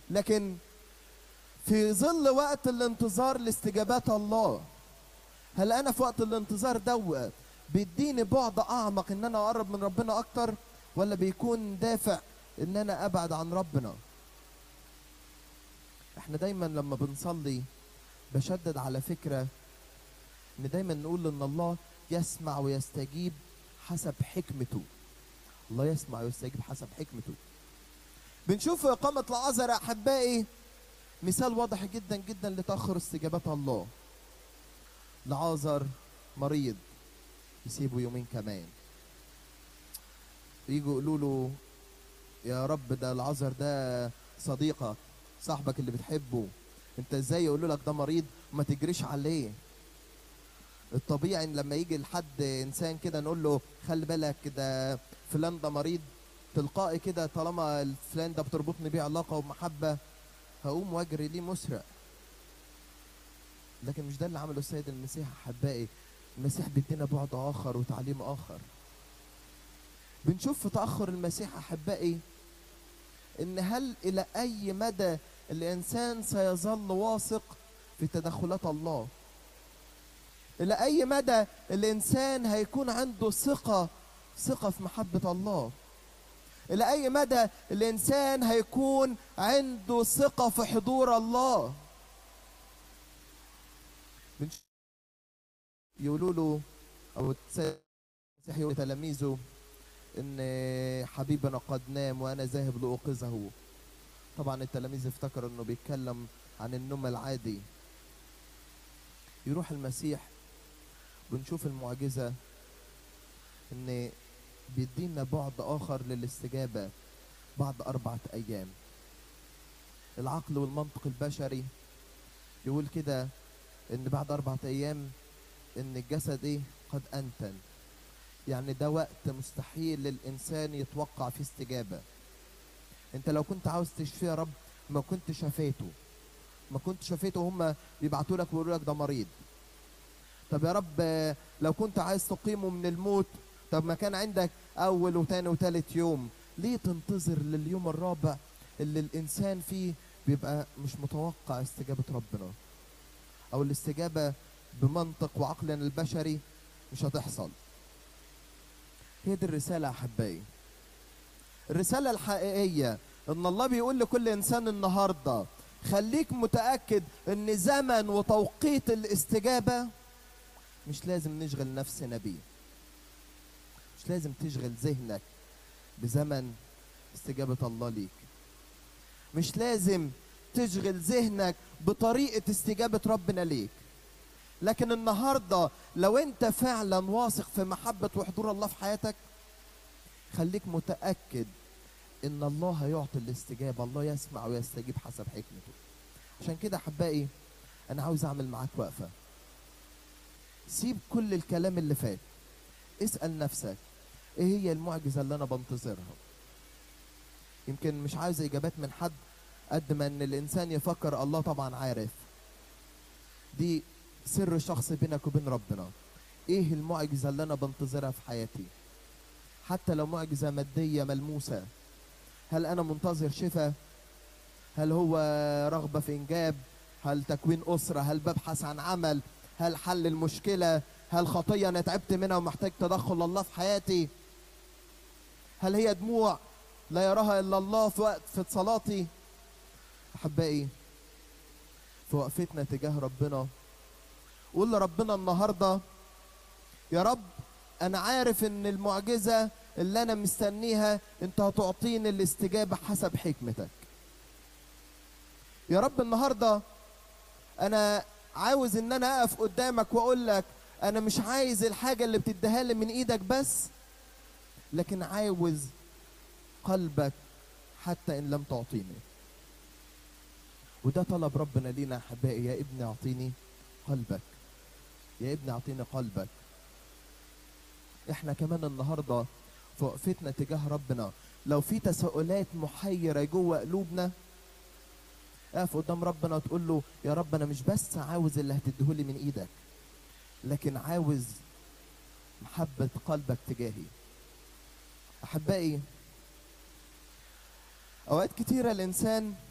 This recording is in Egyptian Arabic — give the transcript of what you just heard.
لكن في ظل وقت الانتظار لاستجابات الله هل انا في وقت الانتظار دوت بيديني بعد اعمق ان انا اقرب من ربنا اكتر ولا بيكون دافع ان انا ابعد عن ربنا احنا دايما لما بنصلي بشدد على فكرة ان دايما نقول ان الله يسمع ويستجيب حسب حكمته الله يسمع ويستجيب حسب حكمته بنشوف في إقامة العذراء أحبائي مثال واضح جدا جدا لتأخر استجابات الله لعازر مريض يسيبه يومين كمان يجوا يقولوا له يا رب ده العذر ده صديقك صاحبك اللي بتحبه انت ازاي يقولوا لك ده مريض وما تجريش عليه الطبيعي ان لما يجي لحد انسان كده نقول له خلي بالك ده فلان ده مريض تلقائي كده طالما الفلان ده بتربطني بيه علاقه ومحبه هقوم واجري ليه مسرع لكن مش ده اللي عمله السيد المسيح احبائي المسيح بيدينا بعد اخر وتعليم اخر بنشوف في تاخر المسيح احبائي ان هل الى اي مدى الانسان سيظل واثق في تدخلات الله الى اي مدى الانسان هيكون عنده ثقه ثقه في محبه الله الى اي مدى الانسان هيكون عنده ثقه في حضور الله بنش- يقولوا له او السيد المسيح يقول لتلاميذه ان حبيبنا قد نام وانا ذاهب لاوقظه طبعا التلاميذ افتكروا انه بيتكلم عن النوم العادي يروح المسيح بنشوف المعجزه ان بيدينا بعد اخر للاستجابه بعد اربعه ايام العقل والمنطق البشري يقول كده ان بعد اربعه ايام ان الجسد ايه قد انتن يعني ده وقت مستحيل للانسان يتوقع فيه استجابه انت لو كنت عاوز تشفيه يا رب ما كنت شفيته ما كنت شفيته هم بيبعتوا لك ويقولوا لك ده مريض طب يا رب آه، لو كنت عايز تقيمه من الموت طب ما كان عندك اول وتاني وتالت يوم ليه تنتظر لليوم الرابع اللي الانسان فيه بيبقى مش متوقع استجابه ربنا او الاستجابه بمنطق وعقلنا البشري مش هتحصل هي دي الرساله يا احبائي الرساله الحقيقيه ان الله بيقول لكل انسان النهارده خليك متاكد ان زمن وتوقيت الاستجابه مش لازم نشغل نفسنا بيه مش لازم تشغل ذهنك بزمن استجابه الله ليك مش لازم تشغل ذهنك بطريقه استجابه ربنا ليك لكن النهارده لو انت فعلا واثق في محبه وحضور الله في حياتك خليك متاكد ان الله هيعطي الاستجابه الله يسمع ويستجيب حسب حكمته عشان كده احبائي انا عاوز اعمل معاك وقفه سيب كل الكلام اللي فات اسال نفسك ايه هي المعجزه اللي انا بنتظرها يمكن مش عاوز اجابات من حد قد ما ان الانسان يفكر الله طبعا عارف دي سر شخصي بينك وبين ربنا ايه المعجزه اللي انا بنتظرها في حياتي حتى لو معجزه ماديه ملموسه هل انا منتظر شفاء هل هو رغبه في انجاب هل تكوين اسره هل ببحث عن عمل هل حل المشكله هل خطيه انا تعبت منها ومحتاج تدخل الله في حياتي هل هي دموع لا يراها الا الله في وقت في صلاتي احبائي في وقفتنا تجاه ربنا قول لربنا النهارده يا رب انا عارف ان المعجزه اللي انا مستنيها انت هتعطيني الاستجابه حسب حكمتك يا رب النهارده انا عاوز ان انا اقف قدامك واقول لك انا مش عايز الحاجه اللي بتديها لي من ايدك بس لكن عاوز قلبك حتى ان لم تعطيني وده طلب ربنا لينا يا احبائي يا ابني اعطيني قلبك يا ابني اعطيني قلبك احنا كمان النهارده في وقفتنا تجاه ربنا لو في تساؤلات محيره جوه قلوبنا اقف قدام ربنا وتقول له يا رب انا مش بس عاوز اللي هتديهولي من ايدك لكن عاوز محبه قلبك تجاهي احبائي اوقات كتيره الانسان